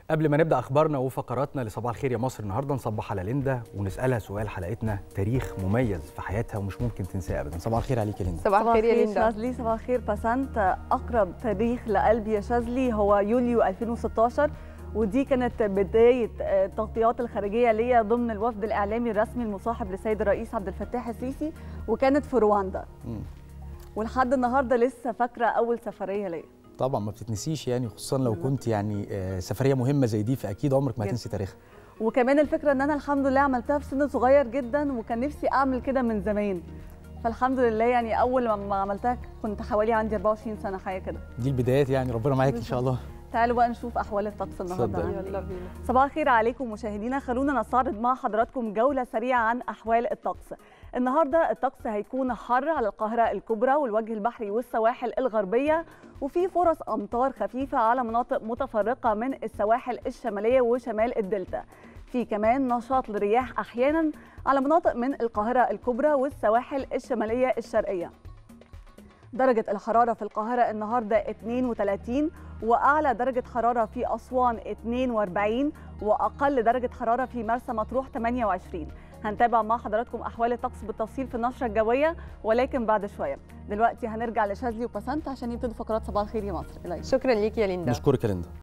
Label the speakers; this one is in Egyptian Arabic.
Speaker 1: قبل ما نبدا اخبارنا وفقراتنا لصباح الخير يا مصر النهارده نصبح على ليندا ونسالها سؤال حلقتنا تاريخ مميز في حياتها ومش ممكن تنساه ابدا صباح الخير عليك يا ليندا
Speaker 2: صباح الخير يا ليندا
Speaker 3: شاذلي صباح الخير بسنت اقرب تاريخ لقلبي يا شاذلي هو يوليو 2016 ودي كانت بدايه التغطيات الخارجيه ليا ضمن الوفد الاعلامي الرسمي المصاحب للسيد الرئيس عبد الفتاح السيسي وكانت في رواندا
Speaker 1: مم.
Speaker 3: ولحد النهارده لسه فاكره اول سفريه ليا
Speaker 1: طبعا ما بتتنسيش يعني خصوصا لو كنت يعني آه، سفريه مهمه زي دي فاكيد عمرك ما
Speaker 3: جدا.
Speaker 1: هتنسي تاريخها
Speaker 3: وكمان الفكره ان انا الحمد لله عملتها في سن صغير جدا وكان نفسي اعمل كده من زمان فالحمد لله يعني اول ما عملتها كنت حوالي عندي 24 سنه حاجه كده
Speaker 1: دي البدايات يعني ربنا معاك ان شاء الله
Speaker 3: تعالوا بقى نشوف احوال الطقس النهارده
Speaker 1: اتفضل.
Speaker 3: عامل
Speaker 2: يلا
Speaker 3: إيه.
Speaker 2: بينا
Speaker 3: صباح الخير عليكم مشاهدينا خلونا نستعرض مع حضراتكم جولة سريعة عن أحوال الطقس النهاردة الطقس هيكون حر على القاهرة الكبرى والوجه البحري والسواحل الغربية وفي فرص أمطار خفيفة على مناطق متفرقة من السواحل الشمالية وشمال الدلتا في كمان نشاط للرياح أحيانا على مناطق من القاهرة الكبرى والسواحل الشمالية الشرقية درجة الحرارة في القاهرة النهاردة 32 وأعلى درجة حرارة في أسوان 42 وأقل درجة حرارة في مرسى مطروح 28 هنتابع مع حضراتكم أحوال الطقس بالتفصيل في النشرة الجوية ولكن بعد شوية دلوقتي هنرجع لشاذلي وبسنت عشان يبتدوا فقرات صباح الخير يا مصر إليك
Speaker 2: شكرا ليك يا ليندا
Speaker 1: نشكرك يا ليندا